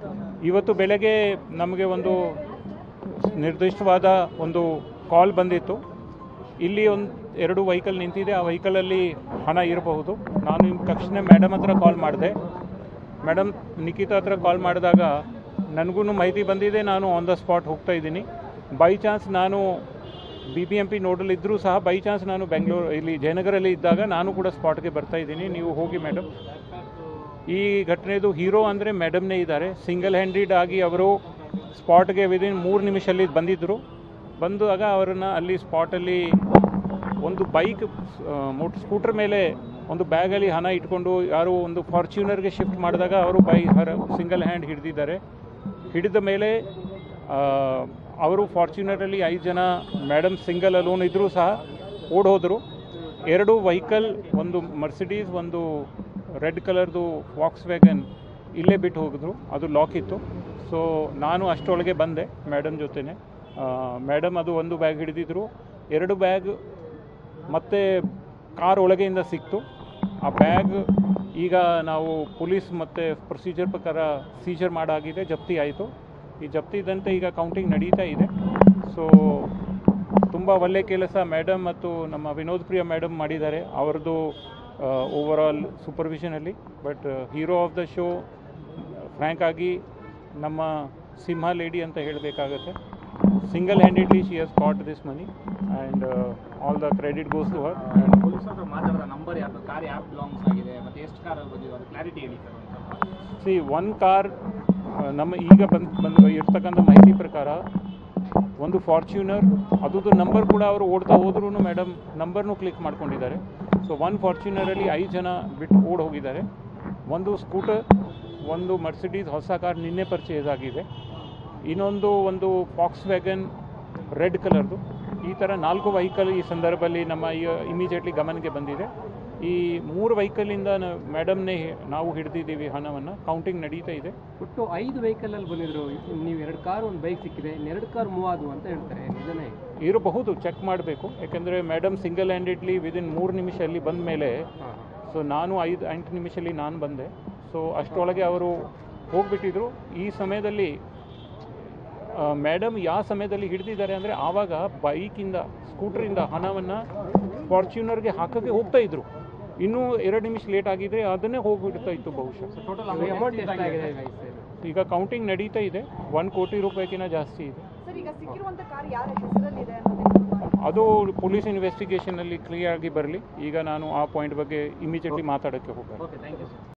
ಇವತ್ತು ಬೆಳಗ್ಗೆ ನಮಗೆ ಒಂದು ನಿರ್ದಿಷ್ಟವಾದ ಒಂದು ಕಾಲ್ ಬಂದಿತ್ತು ಇಲ್ಲಿ ಒಂದು ಎರಡು ವೆಹಿಕಲ್ ನಿಂತಿದೆ ಆ ವೆಹಿಕಲಲ್ಲಿ ಹಣ ಇರಬಹುದು ನಾನು ನಿಮ್ಮ ತಕ್ಷಣ ಮೇಡಮ್ ಹತ್ರ ಕಾಲ್ ಮಾಡಿದೆ ಮೇಡಮ್ ನಿಖಿತಾ ಹತ್ರ ಕಾಲ್ ಮಾಡಿದಾಗ ನನಗೂ ಮಾಹಿತಿ ಬಂದಿದೆ ನಾನು ಆನ್ ದ ಸ್ಪಾಟ್ ಹೋಗ್ತಾ ಇದ್ದೀನಿ ಬೈ ಚಾನ್ಸ್ ನಾನು ಬಿ ಬಿ ಎಂ ಪಿ ನೋಡಲಿದ್ದರೂ ಸಹ ಬೈ ಚಾನ್ಸ್ ನಾನು ಬೆಂಗಳೂರು ಇಲ್ಲಿ ಜಯನಗರಲ್ಲಿ ಇದ್ದಾಗ ನಾನು ಕೂಡ ಸ್ಪಾಟ್ಗೆ ಬರ್ತಾ ಇದ್ದೀನಿ ನೀವು ಹೋಗಿ ಮೇಡಮ್ ಈ ಘಟನೆದು ಹೀರೋ ಅಂದರೆ ಮೇಡಮ್ನೇ ಇದ್ದಾರೆ ಸಿಂಗಲ್ ಹ್ಯಾಂಡೆಡ್ ಆಗಿ ಅವರು ಸ್ಪಾಟ್ಗೆ ವಿದಿನ್ ಮೂರು ನಿಮಿಷಲ್ಲಿ ಬಂದಿದ್ದರು ಬಂದಾಗ ಅವರನ್ನು ಅಲ್ಲಿ ಸ್ಪಾಟಲ್ಲಿ ಒಂದು ಬೈಕ್ ಮೋಟ್ ಸ್ಕೂಟರ್ ಮೇಲೆ ಒಂದು ಬ್ಯಾಗಲ್ಲಿ ಹಣ ಇಟ್ಕೊಂಡು ಯಾರು ಒಂದು ಫಾರ್ಚ್ಯೂನರ್ಗೆ ಶಿಫ್ಟ್ ಮಾಡಿದಾಗ ಅವರು ಬೈ ಹರ ಸಿಂಗಲ್ ಹ್ಯಾಂಡ್ ಹಿಡಿದಿದ್ದಾರೆ ಹಿಡಿದ ಮೇಲೆ ಆ, ಅವರು ಫಾರ್ಚ್ಯೂನರಲ್ಲಿ ಐದು ಜನ ಮೇಡಮ್ ಸಿಂಗಲ್ ಅಲೋನ್ ಇದ್ದರೂ ಸಹ ಓಡ್ ಹೋದರು ಎರಡು ವೆಹಿಕಲ್ ಒಂದು ಮರ್ಸಿಡೀಸ್ ಒಂದು ರೆಡ್ ಕಲರ್ದು ವಾಕ್ಸ್ ವ್ಯಾಗನ್ ಇಲ್ಲೇ ಬಿಟ್ಟು ಹೋಗಿದ್ರು ಅದು ಲಾಕ್ ಇತ್ತು ಸೊ ನಾನು ಅಷ್ಟರೊಳಗೆ ಬಂದೆ ಮೇಡಮ್ ಜೊತೆನೆ ಮೇಡಮ್ ಅದು ಒಂದು ಬ್ಯಾಗ್ ಹಿಡಿದಿದ್ರು ಎರಡು ಬ್ಯಾಗ್ ಮತ್ತೆ ಕಾರ್ ಒಳಗೆಯಿಂದ ಸಿಕ್ತು ಆ ಬ್ಯಾಗ್ ಈಗ ನಾವು ಪೊಲೀಸ್ ಮತ್ತು ಪ್ರೊಸೀಜರ್ ಪ್ರಕಾರ ಸೀಜರ್ ಮಾಡಾಗಿದೆ ಜಪ್ತಿ ಆಯಿತು ಈ ಜಪ್ತಿ ಇದ್ದಂತೆ ಈಗ ಕೌಂಟಿಂಗ್ ನಡೀತಾ ಇದೆ ಸೊ ತುಂಬ ಒಳ್ಳೆ ಕೆಲಸ ಮೇಡಮ್ ಮತ್ತು ನಮ್ಮ ವಿನೋದ್ ಪ್ರಿಯ ಮೇಡಮ್ ಮಾಡಿದ್ದಾರೆ ಅವರದ್ದು ಓವರ್ ಆಲ್ ಸೂಪರ್ವಿಷನಲ್ಲಿ but hero of the show frank ಆಗಿ ನಮ್ಮ ಸಿಂಹ ಲೇಡಿ ಅಂತ ಹೇಳಬೇಕಾಗತ್ತೆ single handedly she has caught this money and all the credit goes to her and police ಹತ್ರ ಮಾತಾಡಿದ ನಂಬರ್ ಯಾವುದು ಕಾರ್ ಯಾರು ಬಿಲಾಂಗ್ಸ್ ಆಗಿದೆ ಮತ್ತೆ ಎಷ್ಟು ಕಾರ್ ಬಂದಿದೆ ಅದು ಕ್ಲಾರಿಟಿ ಹೇಳಿ ಸರ್ ಒಂದು ಸ್ವಲ್ಪ ಸಿ ಒನ್ ಕಾರ್ ನಮ್ಮ ಈಗ ಬಂದು ಬಂದು ಇರ್ತಕ್ಕಂಥ ಮಾಹಿತಿ ಪ್ರಕಾರ ಒಂದು ಫಾರ್ಚ್ಯೂನರ್ ಅದ್ರದ್ದು ನಂಬರ್ ಕೂಡ ಅವರು ಓಡ್ತಾ ಹೋದ್ರೂ ಮೇಡಮ್ ನಂಬರ್ನು ಕ್ಲಿಕ್ ಮಾಡ್ಕೊಂಡಿದ್ದಾರೆ ಸೊ ಒನ್ ಫಾರ್ಚ್ಯೂನರಲ್ಲಿ ಐದು ಜನ ಬಿಟ್ಟು ಓಡ್ ಹೋಗಿದ್ದಾರೆ ಒಂದು ಸ್ಕೂಟರ್ ಒಂದು ಮರ್ಸಿಡೀಸ್ ಹೊಸ ಕಾರ್ ನಿನ್ನೆ ಪರ್ಚೇಸ್ ಆಗಿದೆ ಇನ್ನೊಂದು ಒಂದು ಫಾಕ್ಸ್ ವ್ಯಾಗನ್ ರೆಡ್ ಕಲರ್ದು ಈ ಥರ ನಾಲ್ಕು ವೆಹಿಕಲ್ ಈ ಸಂದರ್ಭದಲ್ಲಿ ನಮ್ಮ ಇಮಿಡಿಯೇಟ್ಲಿ ಗಮನಕ್ಕೆ ಬಂದಿದೆ ಈ ಮೂರು ವೆಹಿಕಲಿಂದ ಮೇಡಮ್ನೇ ನಾವು ಹಿಡಿದಿದ್ದೀವಿ ಹಣವನ್ನು ಕೌಂಟಿಂಗ್ ನಡೀತಾ ಇದೆ ಒಟ್ಟು ಐದು ವೆಹಿಕಲ್ ಅಲ್ಲಿ ಬಂದಿದ್ರು ನೀವು ಎರಡು ಕಾರ್ ಒಂದು ಬೈಕ್ ಸಿಕ್ಕಿದೆ ಎರಡು ಕಾರ್ ಮೂವ್ ಆದವು ಅಂತ ಹೇಳ್ತಾರೆ ನಿಜನೇ ಇರಬಹುದು ಚೆಕ್ ಮಾಡಬೇಕು ಯಾಕೆಂದರೆ ಮೇಡಮ್ ಸಿಂಗಲ್ ಹ್ಯಾಂಡೆಡ್ಲಿ ವಿದಿನ್ ಮೂರು ನಿಮಿಷಲ್ಲಿ ಬಂದ ಮೇಲೆ ಸೊ ನಾನು ಐದು ಎಂಟು ನಿಮಿಷದಲ್ಲಿ ನಾನು ಬಂದೆ ಸೊ ಅಷ್ಟರೊಳಗೆ ಅವರು ಹೋಗಿಬಿಟ್ಟಿದ್ರು ಈ ಸಮಯದಲ್ಲಿ ಮೇಡಮ್ ಯಾವ ಸಮಯದಲ್ಲಿ ಹಿಡಿದಿದ್ದಾರೆ ಅಂದರೆ ಆವಾಗ ಬೈಕಿಂದ ಸ್ಕೂಟ್ರಿಂದ ಹಣವನ್ನು ಫಾರ್ಚ್ಯೂನರ್ಗೆ ಹಾಕೋಕ್ಕೆ ಹೋಗ್ತಾ ಇದ್ರು ಇನ್ನೂ ಎರಡು ನಿಮಿಷ ಲೇಟ್ ಆಗಿದ್ರೆ ಅದನ್ನೇ ಹೋಗ್ಬಿಡ್ತಾ ಇತ್ತು ಬಹುಶಃ ಟೋಟಲ್ ಅಮೌಂಟ್ ಎಷ್ಟಾಗಿದೆ guys? ಈಗ ಕೌಂಟಿಂಗ್ ನಡೀತಾ ಇದೆ ಒನ್ ಕೋಟಿ ರೂಪಾಯಿಗಿಂತ ಜಾಸ್ತಿ ಇದೆ ಸರ್ ಈಗ ಸಿಕ್ಕಿರುವಂತ ಕಾರ್ ಯಾರ ಹೆಸರಲ್ಲಿದೆ ಅನ್ನೋದು ಅದು ಪೊಲೀಸ್ ಇನ್ವೆಸ್ಟಿಗೇಷನಲ್ಲಿ ಕ್ಲಿಯರ್ ಆಗಿ ಬರಲಿ ಈಗ ನಾನು ಆ ಪಾಯಿಂಟ್ ಬಗ್ಗೆ ಇಮಿಡಿಯೇಟ್ಲಿ ಮಾತಾಡೋಕ್ಕೆ ಹೋಗ್ತೇನೆ ಓಕೆ ಥ್ಯಾಂಕ್ ಯು ಸರ್